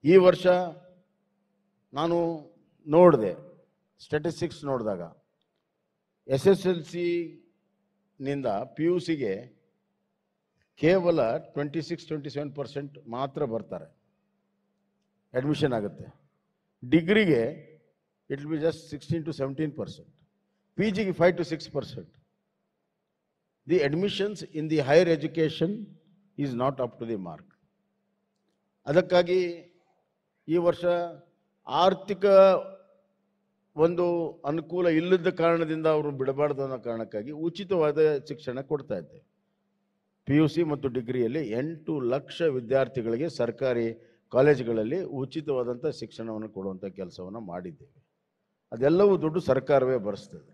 ಈ ವರ್ಷ ನಾನು ನೋಡಿದೆ ಸ್ಟ್ಯಾಟಿಸ್ಟಿಕ್ಸ್ ನೋಡಿದಾಗ ಎಸ್ ಎಸ್ ಎಲ್ ಸಿನಿಂದ ಪಿ ಯು ಸಿಗೆ ಕೇವಲ twenty six twenty seven percent ಮಾತ್ರ ಬರ್ತಾರೆ ಅಡ್ಮಿಷನ್ ಆಗುತ್ತೆ ಡಿಗ್ರಿಗೆ it will be just sixteen to seventeen percent P ಜಿಗೆ five to six percent the admissions in the higher education is not up to the mark ಅದಕ್ಕಾಗಿ ಈ ವರ್ಷ ಆರ್ಥಿಕ ಒಂದು ಅನುಕೂಲ ಇಲ್ಲದ ಕಾರಣದಿಂದ ಅವರು ಬಿಡಬಾರ್ದು ಅನ್ನೋ ಕಾರಣಕ್ಕಾಗಿ ಉಚಿತವಾದ ಶಿಕ್ಷಣ ಕೊಡ್ತಾ ಇದ್ದೇವೆ ಪಿ ಯು ಸಿ ಮತ್ತು ಡಿಗ್ರಿಯಲ್ಲಿ ಎಂಟು ಲಕ್ಷ ವಿದ್ಯಾರ್ಥಿಗಳಿಗೆ ಸರ್ಕಾರಿ ಕಾಲೇಜುಗಳಲ್ಲಿ ಉಚಿತವಾದಂಥ ಶಿಕ್ಷಣವನ್ನು ಕೊಡುವಂಥ ಕೆಲಸವನ್ನು ಮಾಡಿದ್ದೇವೆ ಅದೆಲ್ಲವೂ ದುಡ್ಡು ಸರ್ಕಾರವೇ ಭರಿಸ್ತದೆ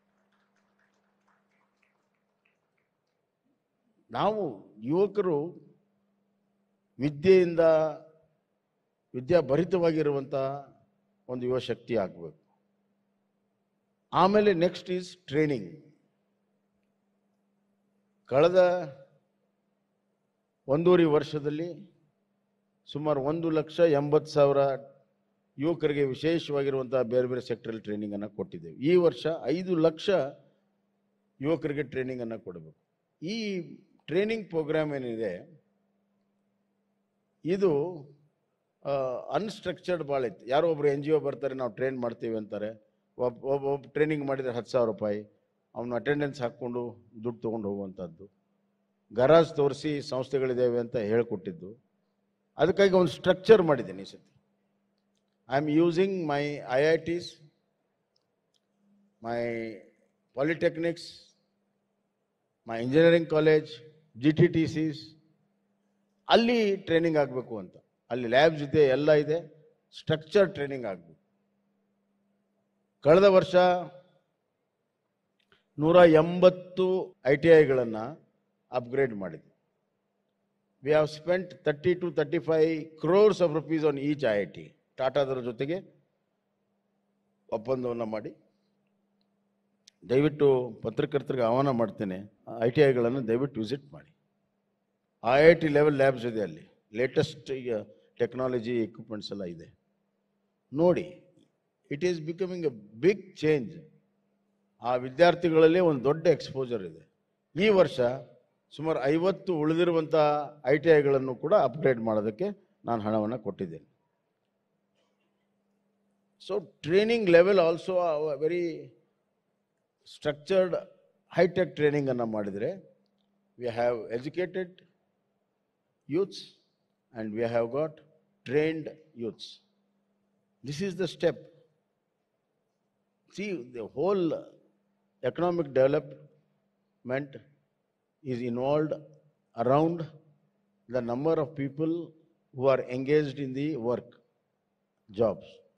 ನಾವು ಯುವಕರು ವಿದ್ಯೆಯಿಂದ ವಿದ್ಯಾಭರಿತವಾಗಿರುವಂಥ ಒಂದು ಯುವ ಶಕ್ತಿ ಆಗಬೇಕು ಆಮೇಲೆ ನೆಕ್ಸ್ಟ್ ಈಸ್ ಟ್ರೈನಿಂಗ್ ಕಳೆದ ಒಂದೂವರೆ ವರ್ಷದಲ್ಲಿ ಸುಮಾರು ಒಂದು ಲಕ್ಷ ಎಂಬತ್ತು ಸಾವಿರ ಯುವಕರಿಗೆ ವಿಶೇಷವಾಗಿರುವಂಥ ಬೇರೆ ಬೇರೆ ಸೆಕ್ಟರಲ್ಲಿ ಟ್ರೈನಿಂಗನ್ನು ಕೊಟ್ಟಿದ್ದೇವೆ ಈ ವರ್ಷ ಐದು ಲಕ್ಷ ಯುವಕರಿಗೆ ಟ್ರೈನಿಂಗನ್ನು ಕೊಡಬೇಕು ಈ ಟ್ರೈನಿಂಗ್ ಪ್ರೋಗ್ರಾಮ್ ಏನಿದೆ ಇದು ಅನ್ಸ್ಟ್ರಕ್ಚರ್ಡ್ ಭಾಳ ಇತ್ತು ಯಾರೋ ಒಬ್ರು ಎನ್ ಜಿ ಒ ಬರ್ತಾರೆ ನಾವು ಟ್ರೈನ್ ಮಾಡ್ತೀವಿ ಅಂತಾರೆ ಒಬ್ಬ ಒಬ್ಬ ಒಬ್ಬ ಟ್ರೈನಿಂಗ್ ಮಾಡಿದರೆ ಹತ್ತು ಸಾವಿರ ರೂಪಾಯಿ ಅವನು ಅಟೆಂಡೆನ್ಸ್ ಹಾಕ್ಕೊಂಡು ದುಡ್ಡು ತೊಗೊಂಡು ಹೋಗುವಂಥದ್ದು ಗರಾಜ್ ತೋರಿಸಿ ಸಂಸ್ಥೆಗಳಿದ್ದಾವೆ ಅಂತ ಹೇಳ್ಕೊಟ್ಟಿದ್ದು ಅದಕ್ಕಾಗಿ ಒಂದು ಸ್ಟ್ರಕ್ಚರ್ ಮಾಡಿದ್ದೀನಿ ಈ ಸತಿ I am using my I ITIs my polytechnics my engineering college G T T Cs ಅಲ್ಲಿ ಟ್ರೈನಿಂಗ್ ಆಗಬೇಕು ಅಂತ ಅಲ್ಲಿ ಲ್ಯಾಬ್ಸ್ ಇದೆ ಎಲ್ಲ ಇದೆ ಸ್ಟ್ರಕ್ಚರ್ ಟ್ರೈನಿಂಗ್ ಆಗಬೇಕು ಕಳೆದ ವರ್ಷ ನೂರ ಎಂಬತ್ತು ಐ ಟಿ ಐಗಳನ್ನು ಅಪ್ಗ್ರೇಡ್ ಮಾಡಿದ್ವಿ we have spent thirty two thirty five crores of rupees on each I I T ಟಾಟಾದರ ಜೊತೆಗೆ ಒಪ್ಪಂದವನ್ನು ಮಾಡಿ ದಯವಿಟ್ಟು ಪತ್ರಕರ್ತರಿಗೆ ಆಹ್ವಾನ ಮಾಡ್ತೇನೆ ಐ ಟಿ ಐಗಳನ್ನು ದಯವಿಟ್ಟು ವಿಸಿಟ್ ಮಾಡಿ I I T level labs ಇದೆ ಅಲ್ಲಿ ಲೇಟೆಸ್ಟ್ ಈಗ ಟೆಕ್ನಾಲಜಿ ಎಕ್ವಿಪ್ಮೆಂಟ್ಸ್ ಎಲ್ಲ ಇದೆ ನೋಡಿ it is becoming a big change ಆ ವಿದ್ಯಾರ್ಥಿಗಳಲ್ಲಿ ಒಂದು ದೊಡ್ಡ ಎಕ್ಸ್ಪೋಜರ್ ಇದೆ ಈ ವರ್ಷ ಸುಮಾರು ಐವತ್ತು ಉಳಿದಿರುವಂಥ ಐ ಟಿ ಐಗಳನ್ನು ಕೂಡ ಅಪ್ಗ್ರೇಡ್ ಮಾಡೋದಕ್ಕೆ ನಾನು ಹಣವನ್ನು ಕೊಟ್ಟಿದ್ದೇನೆ so training level also very structured hitech ಟ್ರೈನಿಂಗನ್ನು ಮಾಡಿದರೆ we have educated youths and we have got trained youths. This is the step. See, the whole economic development is involved around the number of people who are engaged in the work, jobs.